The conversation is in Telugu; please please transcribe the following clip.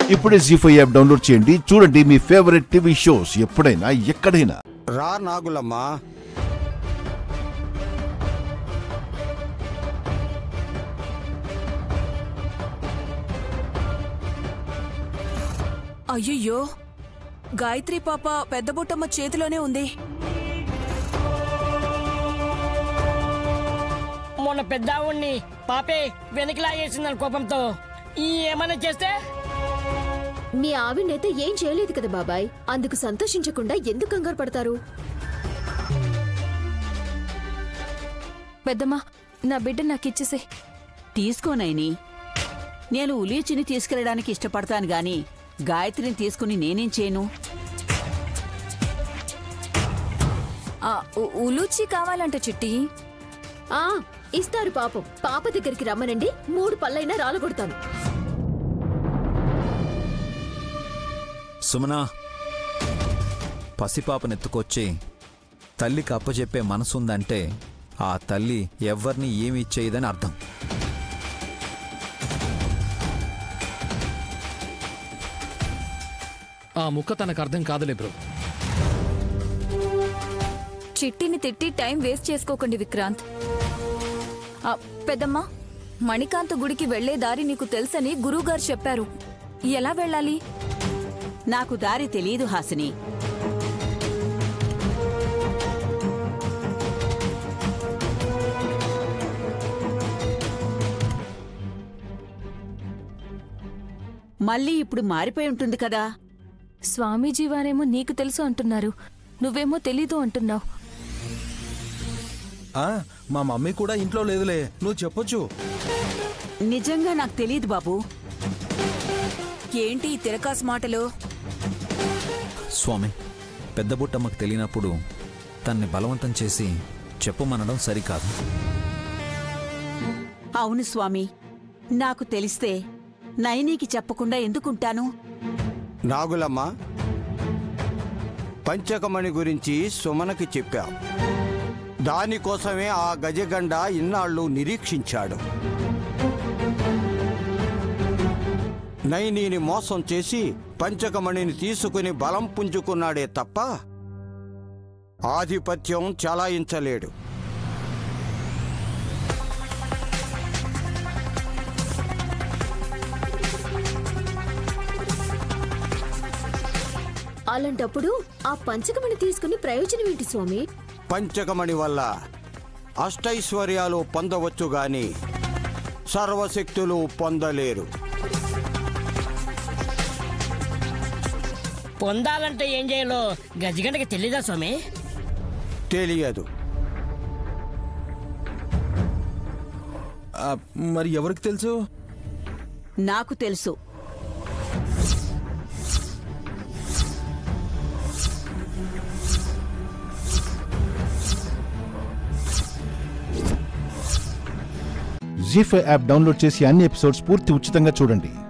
ఇప్పుడే జీ ఫైవ్ యాప్ డౌన్లోడ్ చేయండి చూడండి మీ ఫేవరెట్ టీవీ షోస్ ఎప్పుడైనా ఎక్కడైనా రా నాగులమ్మా అయ్యయ్యో గాయత్రి పాప పెద్ద బుట్టమ్మ చేతిలోనే ఉంది మొన్న పెద్దావుణ్ణి పాపే వెనక్కి లాగేసిందని కోపంతో ఈ ఏమైనా చేస్తే మీ ఆవిడనైతే ఏం చేయలేదు కదా బాబాయ్ అందుకు సంతోషించకుండా ఎందుకు కంగారు పడతారు పెద్దమ్మా నా బిడ్డ నాకిచ్చేసే తీసుకోనైని నేను ఉలీచిని తీసుకెళ్ళడానికి ఇష్టపడతాను గాని గాయత్రిని తీసుకుని నేనేం చేయను ఆ, ఉ- ఉలూచి కావాలంట చిట్టి ఆ ఇస్తారు పాపం పాప దగ్గరికి రమ్మనండి మూడు పళ్ళైనా రాలగొడతాను సుమనా పసిపాపనెత్తుకొచ్చి తల్లికి అప్పచెప్పే మనసుందంటే ఆ తల్లి ఎవ్వరిని ఏమి ఇచ్చేయదని అర్థం ఆ ముక్క తనకు అర్థం కాదులే బ్రో చిట్టిని తిట్టి టైం వేస్ట్ చేసుకోకండి విక్రాంత్ ఆ, పెద్దమ్మా మణికాంత్ గుడికి వెళ్లే దారి నీకు తెలుసని గురువుగారు చెప్పారు ఎలా వెళ్ళాలి నాకు దారి తెలియదు హాసిని మళ్ళీ ఇప్పుడు మారిపోయి ఉంటుంది కదా స్వామీజీ వారేమో నీకు తెలుసు అంటున్నారు నువ్వేమో తెలీదు అంటున్నావు ఆ, మా మమ్మీ కూడా ఇంట్లో లేదులే నువ్వు చెప్పొచ్చు నిజంగా నాకు తెలియదు బాబు ఏంటి ఈ తిరకాసు మాటలు స్వామి పెద్ద బుట్టమ్మకు తెలియనప్పుడు తన్ని బలవంతం చేసి చెప్పమనడం సరికాదు అవును స్వామి నాకు తెలిస్తే నైనీకి చెప్పకుండా ఎందుకుంటాను నాగులమ్మ పంచకమణి గురించి సుమనకి చెప్పాం దానికోసమే ఆ గజగండ ఇన్నాళ్ళు నిరీక్షించాడు నైనీని మోసం చేసి పంచకమణిని తీసుకుని బలం పుంజుకున్నాడే తప్ప ఆధిపత్యం చలాయించలేడు అలాంటప్పుడు ఆ పంచకమని తీసుకుని ప్రయోజనం ఏంటి స్వామి పంచకమణి వల్ల అష్టైశ్వర్యాలు పొందవచ్చు గాని సర్వశక్తులు పొందలేరు పొందాలంటే ఏం చేయాలో గజగంటకి తెలీదా స్వామి తెలియదు ఆ, మరి ఎవరికి తెలుసు నాకు తెలుసు జీ ఫైవ్ యాప్ డౌన్లోడ్ చేసి అన్ని ఎపిసోడ్స్ పూర్తి ఉచితంగా చూడండి